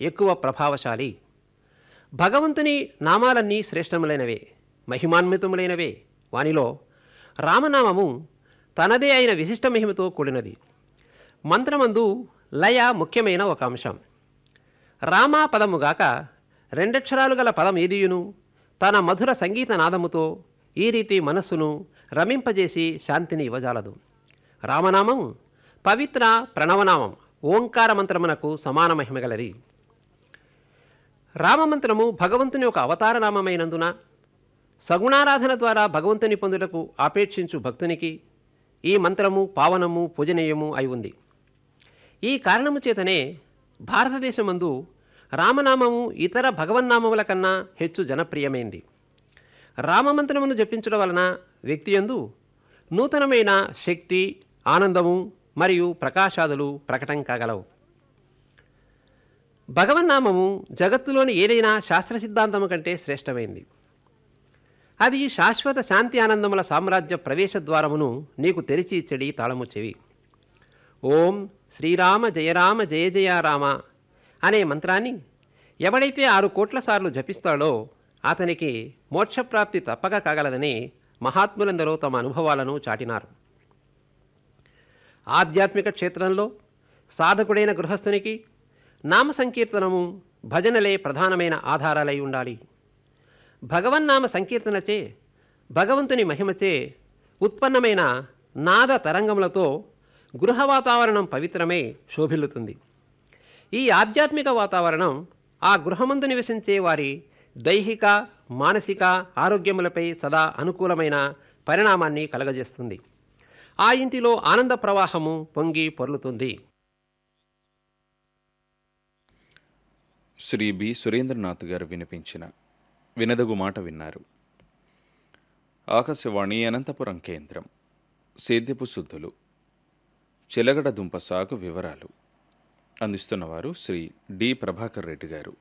ఎక్కువ ప్రభావశాలి భగవంతుని నామాలన్నీ శ్రేష్టములైనవే మహిమాన్వితములైనవే వానిలో రామనామము తనదే అయిన విశిష్ట మహిమతో కూడినది మంత్రమందు లయ ముఖ్యమైన ఒక అంశం రామ పదముగాక రెండక్షరాలు గల పదం ఏదియును తన మధుర సంగీత నాదముతో ఈ రీతి మనస్సును రమింపజేసి శాంతిని ఇవ్వజాలదు రామనామం పవిత్ర ప్రణవనామం ఓంకార మంత్రమునకు సమాన మహిమగలది రామమంత్రము భగవంతుని ఒక అవతార నామమైనందున సగుణారాధన ద్వారా భగవంతుని పొందుటకు ఆపేక్షించు భక్తునికి ఈ మంత్రము పావనము పూజనీయము అయి ఉంది ఈ కారణము చేతనే భారతదేశమందు రామనామము ఇతర భగవన్నామముల కన్నా హెచ్చు జనప్రియమైంది రామమంత్రమును జపించడం వలన వ్యక్తియందు నూతనమైన శక్తి ఆనందము మరియు ప్రకాశాదులు ప్రకటం కాగలవు భగవన్నామము జగత్తులోని ఏదైనా శాస్త్ర సిద్ధాంతము కంటే శ్రేష్టమైంది అది శాశ్వత శాంతి ఆనందముల సామ్రాజ్య ప్రవేశ ద్వారమును నీకు తెరిచి ఇచ్చడి తాళము చెవి ఓం శ్రీరామ జయరామ జయ జయ రామ అనే మంత్రాన్ని ఎవడైతే ఆరు కోట్ల సార్లు జపిస్తాడో అతనికి మోక్షప్రాప్తి తప్పక కాగలదని మహాత్ములందరూ తమ అనుభవాలను చాటినారు ఆధ్యాత్మిక క్షేత్రంలో సాధకుడైన గృహస్థునికి నామ సంకీర్తనము భజనలే ప్రధానమైన ఆధారాలై ఉండాలి భగవన్నామ సంకీర్తనచే భగవంతుని మహిమచే ఉత్పన్నమైన నాద తరంగములతో గృహ వాతావరణం పవిత్రమై శోభిల్లుతుంది ఈ ఆధ్యాత్మిక వాతావరణం ఆ గృహమందు నివసించే వారి దైహిక మానసిక ఆరోగ్యములపై సదా అనుకూలమైన పరిణామాన్ని కలగజేస్తుంది ఆ ఇంటిలో ఆనంద ప్రవాహము పొంగి పొర్లుతుంది శ్రీ బి సురేంద్రనాథ్ గారు వినిపించిన వినదగు మాట విన్నారు ఆకాశవాణి అనంతపురం కేంద్రం సేద్యపు శుద్ధులు చిలగడ దుంప సాగు వివరాలు అందిస్తున్నవారు శ్రీ డి ప్రభాకర్ రెడ్డి గారు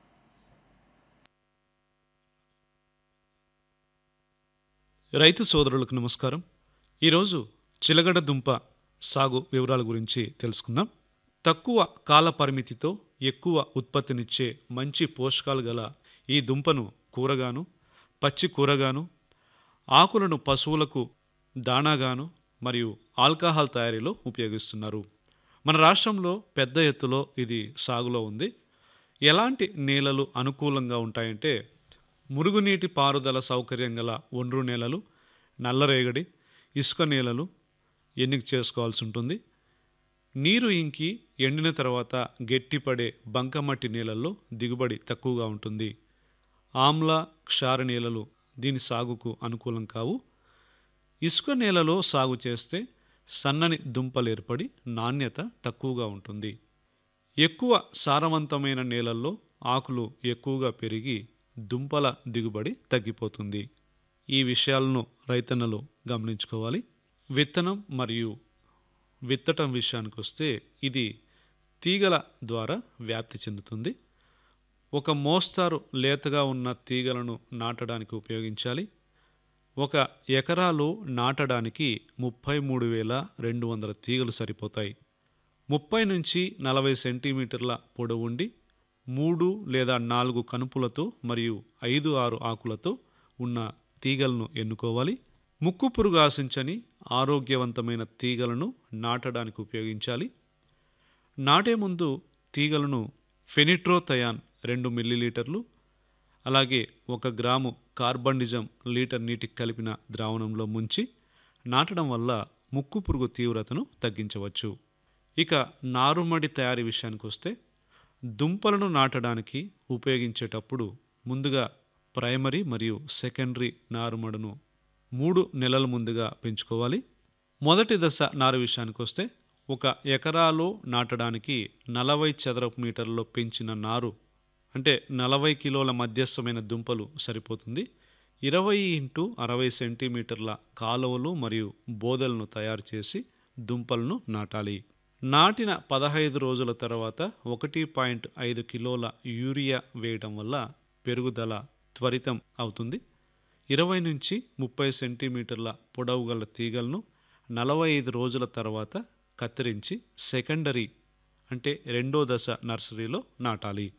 రైతు సోదరులకు నమస్కారం ఈరోజు చిలగడ దుంప సాగు వివరాల గురించి తెలుసుకుందాం తక్కువ కాల పరిమితితో ఎక్కువ ఉత్పత్తినిచ్చే మంచి పోషకాలు గల ఈ దుంపను కూరగాను పచ్చి కూరగాను ఆకులను పశువులకు దానాగాను మరియు ఆల్కహాల్ తయారీలో ఉపయోగిస్తున్నారు మన రాష్ట్రంలో పెద్ద ఎత్తులో ఇది సాగులో ఉంది ఎలాంటి నేలలు అనుకూలంగా ఉంటాయంటే మురుగునీటి పారుదల సౌకర్యం గల ఒండ్రు నేలలు నల్లరేగడి ఇసుక నేలలు ఎన్నిక చేసుకోవాల్సి ఉంటుంది నీరు ఇంకి ఎండిన తర్వాత గట్టిపడే బంకమట్టి నేలల్లో దిగుబడి తక్కువగా ఉంటుంది ఆమ్ల క్షార నేలలు దీని సాగుకు అనుకూలం కావు ఇసుక నేలలో సాగు చేస్తే సన్నని దుంపలు ఏర్పడి నాణ్యత తక్కువగా ఉంటుంది ఎక్కువ సారవంతమైన నేలల్లో ఆకులు ఎక్కువగా పెరిగి దుంపల దిగుబడి తగ్గిపోతుంది ఈ విషయాలను రైతన్నలు గమనించుకోవాలి విత్తనం మరియు విత్తటం విషయానికి వస్తే ఇది తీగల ద్వారా వ్యాప్తి చెందుతుంది ఒక మోస్తారు లేతగా ఉన్న తీగలను నాటడానికి ఉపయోగించాలి ఒక ఎకరాలో నాటడానికి ముప్పై మూడు వేల రెండు వందల తీగలు సరిపోతాయి ముప్పై నుంచి నలభై సెంటీమీటర్ల పొడవుండి మూడు లేదా నాలుగు కనుపులతో మరియు ఐదు ఆరు ఆకులతో ఉన్న తీగలను ఎన్నుకోవాలి ముక్కు పురుగు ఆశించని ఆరోగ్యవంతమైన తీగలను నాటడానికి ఉపయోగించాలి నాటే ముందు తీగలను ఫెనిట్రోథయాన్ రెండు మిల్లీలీటర్లు అలాగే ఒక గ్రాము కార్బండిజం లీటర్ నీటికి కలిపిన ద్రావణంలో ముంచి నాటడం వల్ల ముక్కు పురుగు తీవ్రతను తగ్గించవచ్చు ఇక నారుమడి తయారీ విషయానికి వస్తే దుంపలను నాటడానికి ఉపయోగించేటప్పుడు ముందుగా ప్రైమరీ మరియు సెకండరీ నారుమడును మూడు నెలల ముందుగా పెంచుకోవాలి మొదటి దశ నారు విషయానికి వస్తే ఒక ఎకరాలో నాటడానికి నలభై చదరపు మీటర్లలో పెంచిన నారు అంటే నలభై కిలోల మధ్యస్థమైన దుంపలు సరిపోతుంది ఇరవై ఇంటూ అరవై సెంటీమీటర్ల కాలువలు మరియు బోదలను తయారు చేసి దుంపలను నాటాలి నాటిన పదహైదు రోజుల తర్వాత ఒకటి పాయింట్ ఐదు కిలోల యూరియా వేయడం వల్ల పెరుగుదల త్వరితం అవుతుంది ఇరవై నుంచి ముప్పై సెంటీమీటర్ల పొడవు గల తీగలను నలభై ఐదు రోజుల తర్వాత కత్తిరించి సెకండరీ అంటే రెండో దశ నర్సరీలో నాటాలి